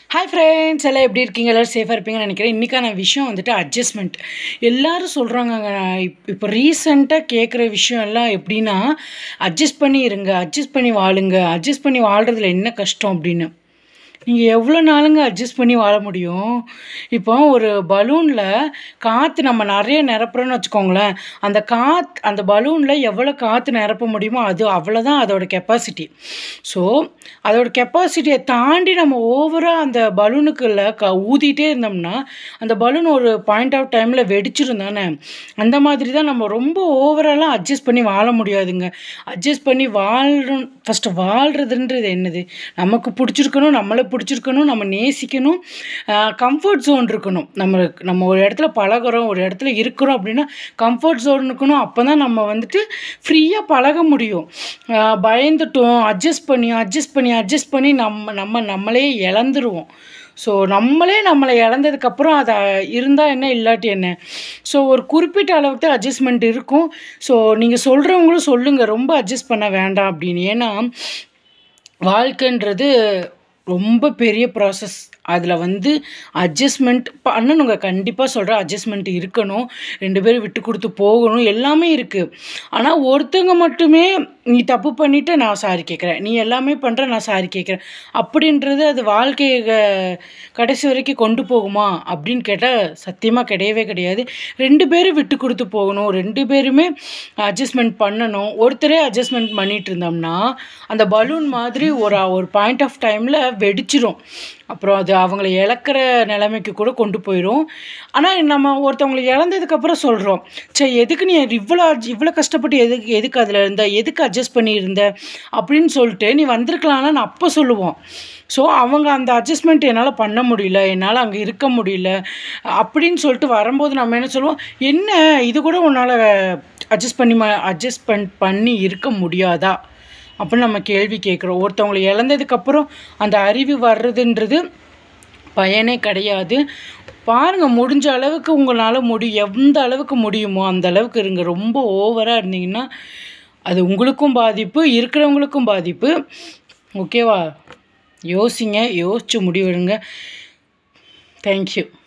hi friends எல்லாம் எப்படி இருக்கீங்க எல்லோரும் சேஃபாக இருப்பீங்கன்னு நினைக்கிறேன் இன்றைக்கான விஷயம் வந்துட்டு அட்ஜஸ்ட்மெண்ட் எல்லாரும் சொல்கிறாங்க இப் இப்போ ரீசெண்டாக கேட்குற விஷயம் எல்லாம் எப்படின்னா அட்ஜஸ்ட் பண்ணி இருங்க அட்ஜஸ்ட் பண்ணி வாழுங்க அட்ஜஸ்ட் பண்ணி வாழ்கிறதுல என்ன கஷ்டம் அப்படின்னு நீங்கள் எவ்வளோ நாளுங்க அட்ஜஸ்ட் பண்ணி வாழ முடியும் இப்போ ஒரு பலூனில் காற்று நம்ம நிறைய நிரப்புறோன்னு வச்சுக்கோங்களேன் அந்த காத் அந்த பலூனில் எவ்வளோ காற்று நிரப்ப முடியுமோ அது அவ்வளோதான் அதோட கெப்பாசிட்டி ஸோ அதோட கெப்பாசிட்டியை தாண்டி நம்ம ஓவராக அந்த பலூனுக்குள்ள க ஊதிட்டே இருந்தோம்னா அந்த பலூன் ஒரு பாயிண்ட் ஆஃப் டைமில் வெடிச்சிரும் தானே அந்த மாதிரி தான் நம்ம ரொம்ப ஓவராலாம் அட்ஜஸ்ட் பண்ணி வாழ முடியாதுங்க அட்ஜஸ்ட் பண்ணி வாழ்றோம் ஃபஸ்ட்டு வாழ்கிறதுன்றது என்னது நமக்கு பிடிச்சிருக்கணும் நம்மளை பிடிச்சிருக்கணும் நம்ம நேசிக்கணும் கம்ஃபர்ட் ஜோன் இருக்கணும் நம்மளுக்கு நம்ம ஒரு இடத்துல பழகுறோம் ஒரு இடத்துல இருக்கிறோம் அப்படின்னா கம்ஃபர்ட் ஜோன் இருக்கணும் அப்போ தான் நம்ம வந்துட்டு ஃப்ரீயாக பழக முடியும் ஆஹ் பயந்துட்டோம் அட்ஜஸ்ட் பண்ணி அட்ஜஸ்ட் பண்ணி அட்ஜஸ்ட் பண்ணி நம்ம நம்ம நம்மளே இழந்துருவோம் ஸோ நம்மளே நம்மளை இழந்ததுக்கப்புறம் அதை இருந்தால் என்ன இல்லாட்டி என்ன ஸோ ஒரு குறிப்பிட்ட அளவுக்கு தான் அட்ஜஸ்ட்மெண்ட் இருக்கும் ஸோ நீங்கள் சொல்கிறவங்களும் சொல்லுங்கள் ரொம்ப அட்ஜஸ்ட் பண்ண வேண்டாம் அப்படின்னு ஏன்னா வாழ்க்கைன்றது ரொம்ப பெரிய ப்ராசஸ் அதில் வந்து அட்ஜஸ்ட்மெண்ட் பண்ணணுங்க கண்டிப்பாக சொல்கிறேன் அட்ஜஸ்ட்மெண்ட் இருக்கணும் ரெண்டு பேரும் விட்டு கொடுத்து போகணும் எல்லாமே இருக்குது ஆனால் ஒருத்தங்க மட்டுமே நீ தப்பு பண்ணிவிட்டு நான் சாரி கேட்குறேன் நீ எல்லாமே பண்ணுற நான் சாரி கேட்குறேன் அப்படின்றது அது வாழ்க்கையை க- கடைசி வரைக்கும் கொண்டு போகுமா அப்படின்னு கேட்டால் சத்தியமாக கிடையவே கிடையாது ரெண்டு பேரும் விட்டு கொடுத்து போகணும் ரெண்டு பேருமே அட்ஜஸ்ட்மெண்ட் பண்ணணும் ஒருத்தரே அட்ஜஸ்ட்மெண்ட் பண்ணிட்டு இருந்தோம்னா அந்த பலூன் மாதிரி ஒரு ஒரு பாயிண்ட் ஆஃப் டைமில் வெடிச்சிரும் அப்புறம் அது அவங்கள இழக்கிற நிலைமைக்கு கூட கொண்டு போயிடும் ஆனால் நம்ம ஒருத்தவங்களை இழந்ததுக்கப்புறம் சொல்கிறோம் சரி எதுக்கு நீ இவ்வளோ இவ்வளோ கஷ்டப்பட்டு எதுக்கு எதுக்கு அதில் இருந்த எதுக்கு அட்ஜஸ்ட் பண்ணியிருந்த அப்படின்னு சொல்லிட்டு நீ வந்திருக்கலாம்னு நான் அப்போ சொல்லுவோம் ஸோ அவங்க அந்த அட்ஜஸ்ட்மெண்ட் என்னால் பண்ண முடியல என்னால் அங்கே இருக்க முடியல அப்படின்னு சொல்லிட்டு வரும்போது நம்ம என்ன சொல்லுவோம் என்ன இது கூட உன்னால் அட்ஜஸ்ட் பண்ணி அட்ஜஸ்ட் பண் பண்ணி இருக்க முடியாதா அப்படின்னு நம்ம கேள்வி கேட்குறோம் ஒருத்தவங்களை இழந்ததுக்கப்புறம் அந்த அறிவு வர்றதுன்றது பயனே கிடையாது பாருங்கள் முடிஞ்ச அளவுக்கு உங்களால் முடி எந்த அளவுக்கு முடியுமோ அந்த அளவுக்கு இருங்க ரொம்ப ஓவராக இருந்தீங்கன்னா அது உங்களுக்கும் பாதிப்பு இருக்கிறவங்களுக்கும் பாதிப்பு ஓகேவா யோசிங்க யோசிச்சு முடிவெடுங்க தேங்க்யூ